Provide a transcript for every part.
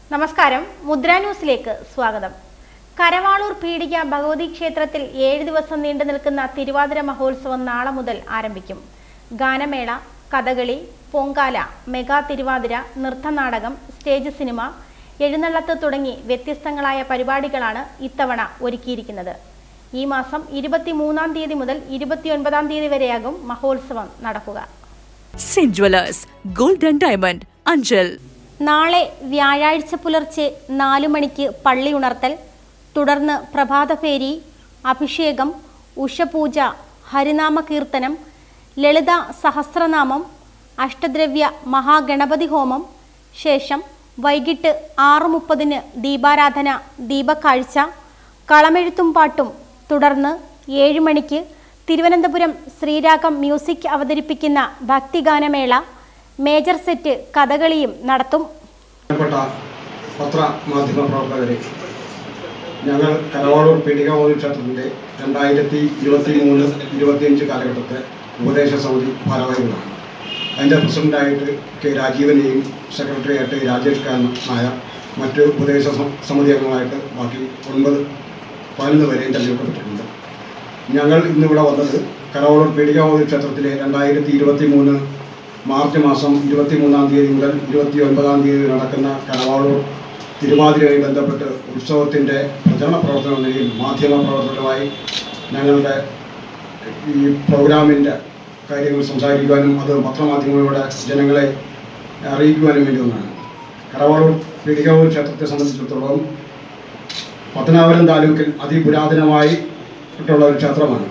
നമസ്കാരം മുദ്ര ന്യൂസിലേക്ക് സ്വാഗതം കരവാളൂർ പീടിക ഭഗവതി ക്ഷേത്രത്തിൽ ഏഴ് ദിവസം നീണ്ടു നിൽക്കുന്ന തിരുവാതിര മഹോത്സവം നാളെ മുതൽ ആരംഭിക്കും ഗാനമേള കഥകളി പൊങ്കാല മെഗാ തിരുവാതിര നൃത്തനാടകം സ്റ്റേജ് സിനിമ എഴുന്നള്ളത്ത് തുടങ്ങി വ്യത്യസ്തങ്ങളായ പരിപാടികളാണ് ഇത്തവണ ഒരുക്കിയിരിക്കുന്നത് ഈ മാസം ഇരുപത്തിമൂന്നാം തീയതി മുതൽ ഇരുപത്തിയൊൻപതാം തീയതി വരെയാകും മഹോത്സവം നടക്കുക സെന്റ് jewellers gold and diamond Anchal നാളെ വ്യാഴാഴ്ച പുലർച്ചെ നാലു മണിക്ക് പള്ളി ഉണർത്തൽ തുടർന്ന് പ്രഭാതഫേരി അഭിഷേകം ഉഷപൂജ ഹരിനാമ കീർത്തനം ലളിത സഹസ്രനാമം അഷ്ടദ്രവ്യ മഹാഗണപതി ഹോമം ശേഷം വൈകിട്ട് ആറ് മുപ്പതിന് ദീപാരാധന ദീപക്കാഴ്ച കളമെഴുത്തും പാട്ടും തുടർന്ന് ഏഴ് മണിക്ക് തിരുവനന്തപുരം ശ്രീരാഗം മ്യൂസിക് അവതരിപ്പിക്കുന്ന ഭക്തിഗാനമേള മേജർ സെറ്റ് കഥകളിയും നടത്തും ബഹുമാനപ്പെട്ട പത്ര മാധ്യമ പ്രവർത്തകരെ ഞങ്ങൾ കരവാളൂർ പീഡികാവോധി ക്ഷേത്രത്തിൻ്റെ രണ്ടായിരത്തി ഇരുപത്തി മൂന്ന് ഇരുപത്തിയഞ്ച് കാലഘട്ടത്തെ ഉപദേശ സമിതി ഭാരവാഹികളാണ് അതിൻ്റെ പ്രസിഡൻ്റായിട്ട് കെ രാജീവനെയും സെക്രട്ടറിയായിട്ട് രാജേഷ് ഖാൻ നായർ മറ്റ് ഉപദേശ സം- സമിതി അംഗങ്ങളായിട്ട് ബാക്കി ഒൻപത് പതിനൊന്ന് പേരെയും തെരഞ്ഞെടുക്കപ്പെട്ടിട്ടുണ്ട് ഞങ്ങൾ ഇന്നിവിടെ വന്നത് കരവാളൂർ പീഡികാവോധി ക്ഷേത്രത്തിലെ രണ്ടായിരത്തി ഇരുപത്തി മൂന്ന് മാർച്ച് മാസം ഇരുപത്തി മൂന്നാം തീയതി മുതൽ ഇരുപത്തി ഒൻപതാം തീയതി നടക്കുന്ന കരവാളൂർ തിരുവാതിരയുമായി ബന്ധപ്പെട്ട് ഉത്സവത്തിൻ്റെ പ്രചരണ പ്രവർത്തന നിലയിൽ മാധ്യമ പ്രവർത്തകരുമായി ഞങ്ങളുടെ ഈ പ്രോഗ്രാമിൻ്റെ കാര്യങ്ങൾ സംസാരിക്കുവാനും അത് പത്രമാധ്യമങ്ങളിലൂടെ ജനങ്ങളെ അറിയിക്കുവാനും വേണ്ടി ഒന്നാണ് കരവാളൂർ പീഡികാവൂർ ക്ഷേത്രത്തെ സംബന്ധിച്ചിടത്തോളം പത്തനാപുരം താലൂക്കിൽ അതിപുരാതനമായി ട്ടുള്ള ഒരു ക്ഷേത്രമാണ്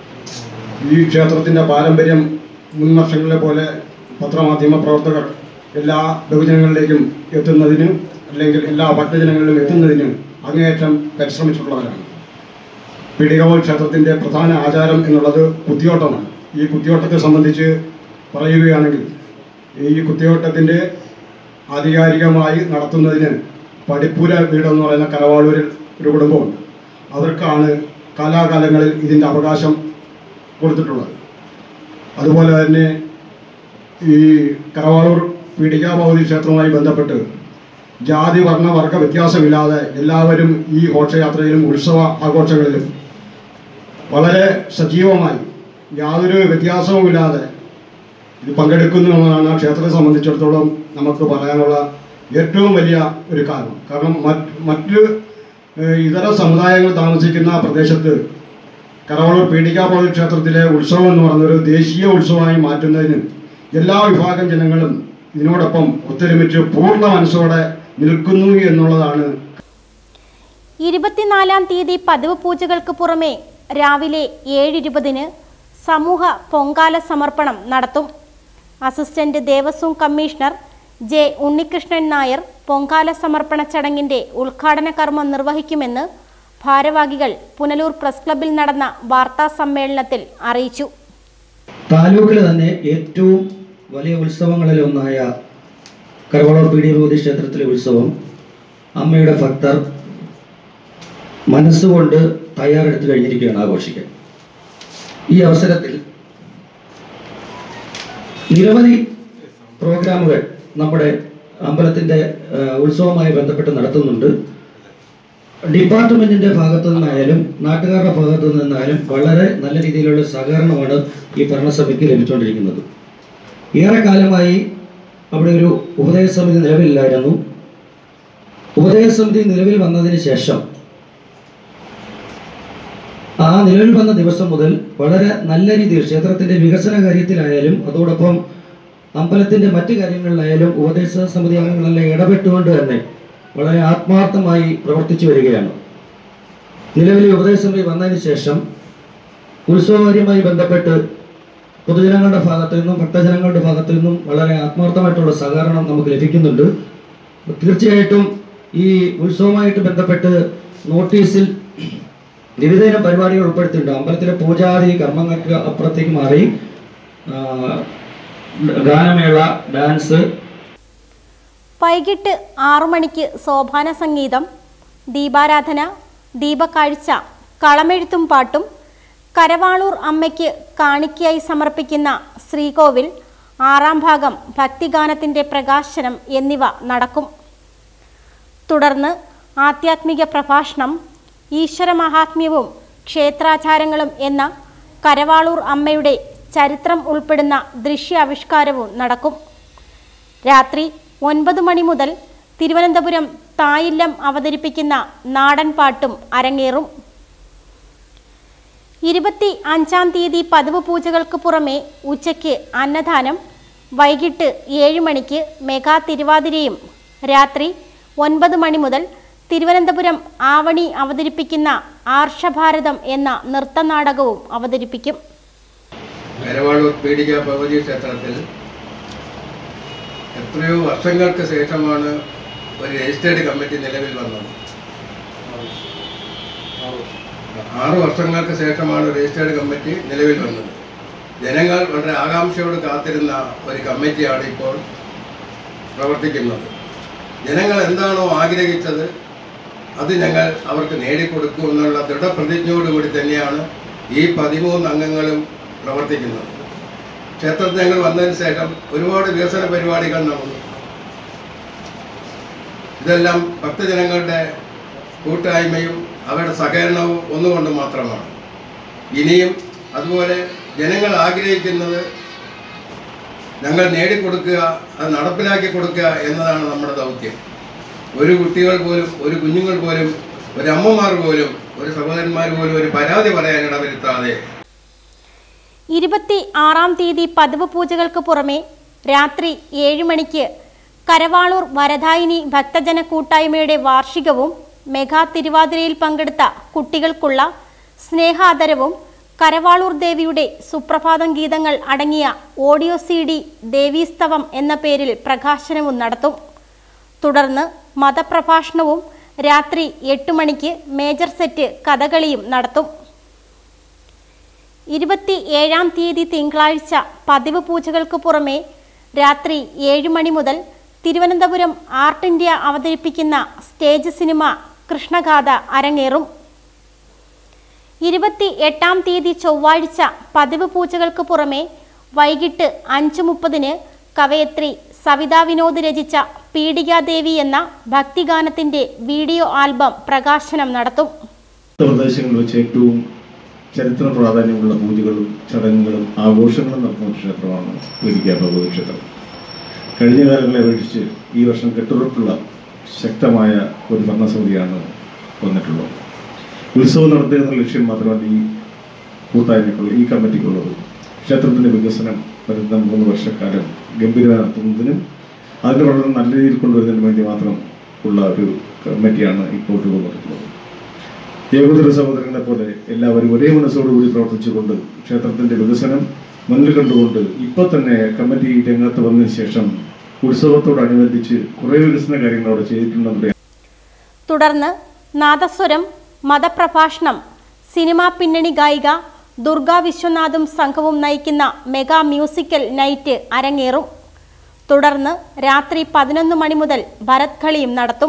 ഈ ക്ഷേത്രത്തിൻ്റെ പാരമ്പര്യം മുൻ വർഷങ്ങളിലെ പോലെ പത്രമാധ്യമ പ്രവർത്തകർ എല്ലാ ബഹുജനങ്ങളിലേക്കും എത്തുന്നതിന് അല്ലെങ്കിൽ എല്ലാ ഭക്തജനങ്ങളിലും എത്തുന്നതിന് അങ്ങേയറ്റം പരിശ്രമിച്ചിട്ടുള്ളവരാണ് പീഡികവോൾ ക്ഷേത്രത്തിൻ്റെ പ്രധാന ആചാരം എന്നുള്ളത് കുത്തിയോട്ടമാണ് ഈ കുത്തിയോട്ടത്തെ സംബന്ധിച്ച് പറയുകയാണെങ്കിൽ ഈ കുത്തിയോട്ടത്തിൻ്റെ ആധികാരികമായി നടത്തുന്നതിന് പടിപ്പൂര വീടെന്ന് പറയുന്ന കരവാളൂരിൽ ഒരു കുടുംബമുണ്ട് അവർക്കാണ് കാലാകാലങ്ങളിൽ ഇതിൻ്റെ അവകാശം കൊടുത്തിട്ടുള്ളത് അതുപോലെ തന്നെ ഈ കരവാളൂർ പീഡികാഭവതി ക്ഷേത്രവുമായി ബന്ധപ്പെട്ട് ജാതി വർണ്ണ വർഗ വ്യത്യാസമില്ലാതെ എല്ലാവരും ഈ ഘോഷയാത്രയിലും ഉത്സവ ആഘോഷങ്ങളിലും വളരെ സജീവമായി യാതൊരു വ്യത്യാസവുമില്ലാതെ ഇത് പങ്കെടുക്കുന്നു എന്നതാണ് ആ ക്ഷേത്രത്തെ സംബന്ധിച്ചിടത്തോളം നമുക്ക് പറയാനുള്ള ഏറ്റവും വലിയ ഒരു കാരണം കാരണം മറ്റ് മറ്റ് ഏഹ്, ഇതര സമുദായങ്ങൾ താമസിക്കുന്ന പ്രദേശത്ത് കരവളൂർ പീഡികാപോളി ക്ഷേത്രത്തിലെ ഉത്സവം എന്ന് പറഞ്ഞൊരു ദേശീയ ഉത്സവമായി മാറ്റുന്നതിന് എല്ലാ വിഭാഗം ജനങ്ങളും ഇതിനോടൊപ്പം ഒത്തൊരുമിച്ച് പൂർണ്ണ മനസ്സോടെ നിൽക്കുന്നു എന്നുള്ളതാണ് ഇരുപത്തിനാലാം തീയതി പതിവ് പൂജകൾക്ക് പുറമെ രാവിലെ ഏഴ് ഇരുപതിന് സമൂഹ പൊങ്കാല സമർപ്പണം നടത്തും assistant Devaswom commissioner J Unnikrishnan Nair Pongala സമർപ്പണ ചടങ്ങിന്റെ ഉദ്ഘാടന കർമ്മം നിർവഹിക്കുമെന്ന് ഭാരവാഹികൾ പുനലൂർ പ്രസ് ക്ലബ്ബിൽ നടന്ന വാർത്താ സമ്മേളനത്തിൽ അറിയിച്ചു താലൂക്കിലെ തന്നെ ഏറ്റവും വലിയ ഉത്സവങ്ങളിൽ ഒന്നായ കരവളൂർ പീഡിയഭൂതി ക്ഷേത്രത്തിലെ ഉത്സവം അമ്മയുടെ ഭക്തർ മനസ്സുകൊണ്ട് തയ്യാറെടുത്ത് കഴിഞ്ഞിരിക്കുകയാണ് ആഘോഷിക്കാൻ ഈ അവസരത്തിൽ നിരവധി പ്രോഗ്രാമുകൾ നമ്മുടെ അമ്പലത്തിൻ്റെ ആ, ഉത്സവവുമായി ബന്ധപ്പെട്ട് നടത്തുന്നുണ്ട് ഡിപ്പാർട്ട്മെന്റിന്റെ ഭാഗത്തു നിന്നായാലും നാട്ടുകാരുടെ ഭാഗത്തു നിന്നായാലും വളരെ നല്ല രീതിയിലുള്ള സഹകരണമാണ് ഈ ഭരണസഭയ്ക്ക് ലഭിച്ചുകൊണ്ടിരിക്കുന്നത് ഏറെക്കാലമായി അവിടെ ഒരു ഉപദേശ സമിതി നിലവിലില്ലായിരുന്നു ഉപദേശ സമിതി നിലവിൽ വന്നതിന് ശേഷം ആ നിലവിൽ വന്ന ദിവസം മുതൽ വളരെ നല്ല രീതിയിൽ ക്ഷേത്രത്തിന്റെ വികസന കാര്യത്തിലായാലും അതോടൊപ്പം അമ്പലത്തിന്റെ മറ്റു കാര്യങ്ങളിലായാലും ഉപദേശ സമിതി അംഗങ്ങളെല്ലാം ഇടപെട്ടുകൊണ്ട് തന്നെ വളരെ ആത്മാർത്ഥമായി പ്രവർത്തിച്ചു വരികയാണ് നിലവിലെ ഉപദേശ സമിതി വന്നതിന് ശേഷം ഉത്സവകാര്യമായി ബന്ധപ്പെട്ട് പൊതുജനങ്ങളുടെ ഭാഗത്തു നിന്നും ഭക്തജനങ്ങളുടെ ഭാഗത്തു നിന്നും വളരെ ആത്മാർത്ഥമായിട്ടുള്ള സഹകരണം നമുക്ക് ലഭിക്കുന്നുണ്ട് തീർച്ചയായിട്ടും ഈ ഉത്സവവുമായിട്ട് ബന്ധപ്പെട്ട് നോട്ടീസിൽ വിവിധയിനം പരിപാടികൾ ഉൾപ്പെടുത്തിയിട്ടുണ്ട് അമ്പലത്തിലെ പൂജാതി കർമ്മങ്ങൾക്ക് അപ്പുറത്തേക്ക് മാറി ആ, ഗാനമേള ഡാൻസ് വൈകിട്ട് ആറു മണിക്ക് സോപാന സംഗീതം ദീപാരാധന ദീപക്കാഴ്ച കളമെഴുത്തും പാട്ടും കരവാളൂർ അമ്മയ്ക്ക് കാണിക്കയായി സമർപ്പിക്കുന്ന ശ്രീകോവിൽ ആറാം ഭാഗം ഭക്തിഗാനത്തിന്റെ പ്രകാശനം എന്നിവ നടക്കും തുടർന്ന് ആധ്യാത്മിക പ്രഭാഷണം ഈശ്വര മഹാത്മ്യവും ക്ഷേത്രാചാരങ്ങളും എന്ന കരവാളൂർ അമ്മയുടെ ചരിത്രം ഉൾപ്പെടുന്ന ദൃശ്യാവിഷ്കാരവും നടക്കും രാത്രി ഒൻപത് മണി മുതൽ തിരുവനന്തപുരം തായില്ലം അവതരിപ്പിക്കുന്ന നാടൻ പാട്ടും അരങ്ങേറും ഇരുപത്തി അഞ്ചാം തീയതി പതിവ് പൂജകൾക്ക് പുറമെ ഉച്ചയ്ക്ക് അന്നദാനം വൈകിട്ട് ഏഴ് മണിക്ക് മെഗാ തിരുവാതിരയും രാത്രി ഒൻപത് മണി മുതൽ തിരുവനന്തപുരം ആവണി അവതരിപ്പിക്കുന്ന ആർഷഭാരതം എന്ന നൃത്തനാടകവും അവതരിപ്പിക്കും കരവാളൂർ പീഡിക ഭഗവതി ക്ഷേത്രത്തിൽ എത്രയോ വർഷങ്ങൾക്ക് ശേഷമാണ് ഒരു രജിസ്റ്റേർഡ് കമ്മിറ്റി നിലവിൽ വന്നത് ആറ് വർഷങ്ങൾക്ക് ശേഷമാണ് ഒരു രജിസ്റ്റേർഡ് കമ്മിറ്റി നിലവിൽ വന്നത് ജനങ്ങൾ വളരെ ആകാംക്ഷയോട് കാത്തിരുന്ന ഒരു കമ്മിറ്റിയാണ് ഇപ്പോൾ പ്രവർത്തിക്കുന്നത് ജനങ്ങൾ എന്താണോ ആഗ്രഹിച്ചത് അത് ഞങ്ങൾ അവർക്ക് നേടിക്കൊടുക്കും എന്നുള്ള ദൃഢപ്രതിജ്ഞയോടുകൂടി തന്നെയാണ് ഈ പതിമൂന്ന് അംഗങ്ങളും പ്രവർത്തിക്കുന്നത് ക്ഷേത്രത്തിൽ ഞങ്ങൾ വന്നതിന് ശേഷം ഒരുപാട് വികസന പരിപാടികൾ നടന്നു ഇതെല്ലാം ഭക്തജനങ്ങളുടെ കൂട്ടായ്മയും അവരുടെ സഹകരണവും ഒന്നുകൊണ്ട് മാത്രമാണ് ഇനിയും അതുപോലെ ജനങ്ങൾ ആഗ്രഹിക്കുന്നത് ഞങ്ങൾ നേടിക്കൊടുക്കുക അത് നടപ്പിലാക്കി കൊടുക്കുക എന്നതാണ് നമ്മുടെ ദൗത്യം ഒരു കുട്ടികൾ പോലും ഒരു കുഞ്ഞുങ്ങൾ പോലും ഒരു അമ്മമാർ പോലും ഒരു സഹോദരന്മാർ പോലും ഒരു പരാതി പറയാൻ ഇടവരുത്താതെ ഇരുപത്തി ആറാം തീയതി പതിവ് പൂജകൾക്ക് പുറമെ രാത്രി ഏഴ് മണിക്ക് കരവാളൂർ വരദായിനി ഭക്തജന കൂട്ടായ്മയുടെ വാർഷികവും മെഗാ തിരുവാതിരയിൽ പങ്കെടുത്ത കുട്ടികൾക്കുള്ള സ്നേഹാദരവും കരവാളൂർ ദേവിയുടെ സുപ്രഭാതം ഗീതങ്ങൾ അടങ്ങിയ ഓഡിയോ സി ഡി ദേവീസ്തവം എന്ന പേരിൽ പ്രകാശനവും നടത്തും തുടർന്ന് മതപ്രഭാഷണവും രാത്രി എട്ട് മണിക്ക് മേജർ സെറ്റ് കഥകളിയും നടത്തും ഇരുപത്തി ഏഴാം തീയതി തിങ്കളാഴ്ച പതിവ് പൂജകൾക്ക് പുറമെ രാത്രി ഏഴ് മണി മുതൽ തിരുവനന്തപുരം ആർട്ട് ഇന്ത്യ അവതരിപ്പിക്കുന്ന സ്റ്റേജ് സിനിമ കൃഷ്ണഗാഥ അരങ്ങേറും ഇരുപത്തി എട്ടാം തീയതി ചൊവ്വാഴ്ച പതിവ് പൂജകൾക്ക് പുറമെ വൈകിട്ട് അഞ്ച് മുപ്പതിന് കവയത്രി സവിതാ വിനോദ് രചിച്ച പീഡികാദേവി എന്ന ഭക്തിഗാനത്തിന്റെ വീഡിയോ ആൽബം പ്രകാശനം നടത്തും പ്രദേശങ്ങളിൽ വെച്ച് ഏറ്റവും ചരിത്ര പ്രാധാന്യമുള്ള പൂജകളും ചടങ്ങുകളും ആഘോഷങ്ങളും നടത്തുന്ന ക്ഷേത്രമാണ് വേദിക്ക ഭഗവതി ക്ഷേത്രം കഴിഞ്ഞ കാലങ്ങളെ അപേക്ഷിച്ച് ഈ വർഷം കെട്ടുറപ്പുള്ള ശക്തമായ ഒരു ഭരണസമിതിയാണ് വന്നിട്ടുള്ളത് ഉത്സവം നടത്തുക എന്ന ലക്ഷ്യം മാത്രമല്ല ഈ കൂട്ടായ്മയ്ക്കുള്ള ഈ കമ്മിറ്റിക്കുള്ളത് ക്ഷേത്രത്തിന്റെ വികസനം വരുന്ന മൂന്ന് വർഷക്കാലം ഗംഭീരമായി നടത്തുന്നതിനും അതിന് വളരെ നല്ല രീതിയിൽ കൊണ്ടുവരുന്നതിന് വേണ്ടി മാത്രം ഉള്ള ഒരു കമ്മിറ്റിയാണ് ഇപ്പോൾ രൂപം കൊടുക്കുന്നത് ഏകോദര സഹോദരങ്ങളെ പോലെ എല്ലാവരും ഒരേ മനസ്സോടുകൂടി പ്രവർത്തിച്ചുകൊണ്ട് ക്ഷേത്രത്തിന്റെ വികസനം മുന്നിൽ കണ്ടുകൊണ്ട് ഇപ്പോൾ തന്നെ കമ്മിറ്റി രംഗത്ത് വന്നതിന് ശേഷം ഉത്സവത്തോടനുബന്ധിച്ച് കുറേ വികസന കാര്യങ്ങൾ അവിടെ ചെയ്തിട്ടുണ്ടെന്ന് തുടർന്ന് നാദസ്വരം മതപ്രഭാഷണം സിനിമാ പിന്നണി ഗായിക ദുർഗാ വിശ്വനാഥും സംഘവും നയിക്കുന്ന മെഗാ മ്യൂസിക്കൽ നൈറ്റ് അരങ്ങേറും തുടർന്ന് രാത്രി പതിനൊന്ന് മണി മുതൽ ഭരത് കളിയും നടത്തും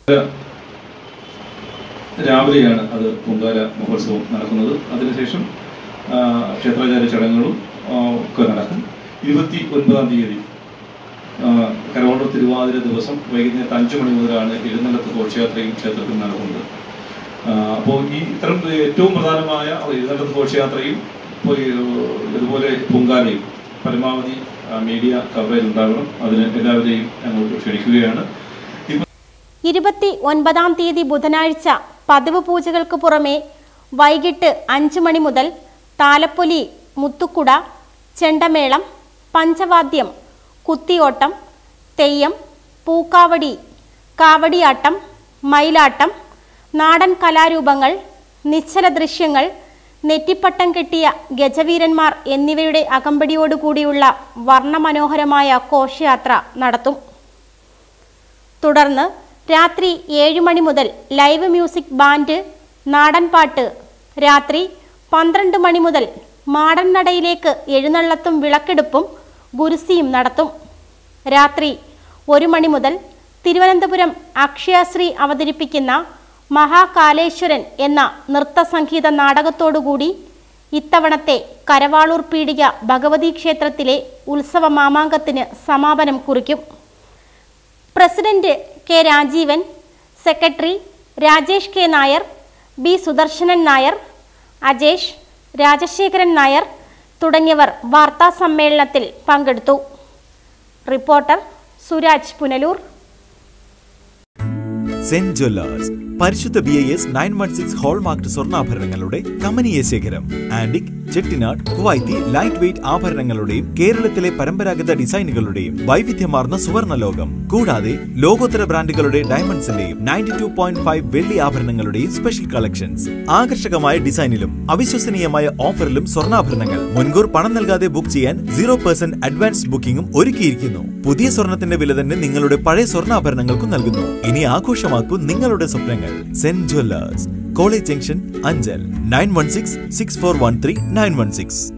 രാവിലെയാണ് അത് പൊങ്കാല മഹോത്സവം നടക്കുന്നത് അതിനുശേഷം ആ, ക്ഷേത്രാചാര ചടങ്ങുകളും ആ, ഒക്കെ നടക്കും ഇരുപത്തി ഒൻപതാം തീയതി ആ, കരവള്ളൂർ തിരുവാതിര ദിവസം വൈകുന്നേരത്ത് അഞ്ചു മണി മുതലാണ് എഴുന്നള്ളത്ത് ഘോഷയാത്രയും ക്ഷേത്രത്തിൽ നടക്കുന്നത് ആ, അപ്പോൾ ഈ ഇത്തരം ഏറ്റവും പ്രധാനമായ എഴുന്നള്ളത്ത് ഘോഷയാത്രയും ഇപ്പോൾ ഈ, ഇതുപോലെ പൊങ്കാലയും പരമാവധി ആ, മീഡിയ കവറേജ് ഉണ്ടാകണം അതിന് എല്ലാവരെയും ഞങ്ങൾ ക്ഷണിക്കുകയാണ് ഇരുപത്തി ഒൻപതാം തീയതി ബുധനാഴ്ച പതിവ് പൂജകൾക്ക് പുറമെ വൈകിട്ട് അഞ്ച് മണി മുതൽ താലപ്പൊലി മുത്തുക്കുട ചെണ്ടമേളം പഞ്ചവാദ്യം കുത്തിയോട്ടം തെയ്യം പൂക്കാവടി കാവടിയാട്ടം മയിലാട്ടം നാടൻ കലാരൂപങ്ങൾ നിശ്ചല ദൃശ്യങ്ങൾ നെറ്റിപ്പട്ടം കെട്ടിയ ഗജവീരന്മാർ എന്നിവയുടെ അകമ്പടിയോടുകൂടിയുള്ള വർണ്ണമനോഹരമായ ഘോഷയാത്ര നടത്തും തുടർന്ന് രാത്രി ഏഴ് മണി മുതൽ ലൈവ് മ്യൂസിക് ബാൻഡ് നാടൻ പാട്ട് രാത്രി പന്ത്രണ്ട് മണി മുതൽ മാടൻ നടയിലേക്ക് എഴുന്നള്ളത്തും വിളക്കെടുപ്പും ഗുരുസിയും നടത്തും രാത്രി ഒരു മണി മുതൽ തിരുവനന്തപുരം അക്ഷയശ്രീ അവതരിപ്പിക്കുന്ന മഹാകാലേശ്വരൻ എന്ന നൃത്തസംഗീത നാടകത്തോടുകൂടി ഇത്തവണത്തെ കരവാളൂർ പീടിക ഭഗവതി ക്ഷേത്രത്തിലെ ഉത്സവ മാമാങ്കത്തിന് സമാപനം കുറിക്കും president K Rajeevan secretary Rajesh K Nair B Sudarsanan Nair Ajesh Rajasekharan Nair തുടങ്ങിയവർ വാർത്താ സമ്മേളനത്തിൽ പങ്കെടുത്തു റിപ്പോർട്ടർ സുരാജ് പുനലൂർ സെന്റ് ജ്വല്ലേഴ്സ് പരിശുദ്ധ B I S nine one six hallmark സ്വർണ്ണാഭരണങ്ങളുടെ കമനീയ ശേഖരം antique Chettinad Kuwaiti light weight ആഭരണങ്ങളുടെയും കേരളത്തിലെ പരമ്പരാഗത ഡിസൈനുകളുടെയും വൈവിധ്യമാർന്ന സുവർണ്ണ ലോകം കൂടാതെ ലോകോത്തര ബ്രാൻഡുകളുടെ ഡയമണ്ട്സിന്റെയും നയൻറ്റി ടു പോയിന്റ് ഫൈവ് വെള്ളി ആഭരണങ്ങളുടെയും സ്പെഷ്യൽ കളക്ഷൻസ് ആകർഷകമായ ഡിസൈനിലും അവിശ്വസനീയമായ ഓഫറിലും സ്വർണ്ണാഭരണങ്ങൾ മുൻകൂർ പണം നൽകാതെ ബുക്ക് ചെയ്യാൻ സീറോ പെർസെന്റ് അഡ്വാൻസ് ബുക്കിംഗും ഒരുക്കിയിരിക്കുന്നു പുതിയ സ്വർണത്തിന്റെ വില തന്നെ നിങ്ങളുടെ പഴയ സ്വർണ്ണാഭരണങ്ങൾക്കും നൽകുന്നു ഇനി ആഘോഷമാക്കൂ നിങ്ങളുടെ സ്വപ്നങ്ങൾ സെന്റ് jewellers college junction Anchal nine one six six four one three nine one six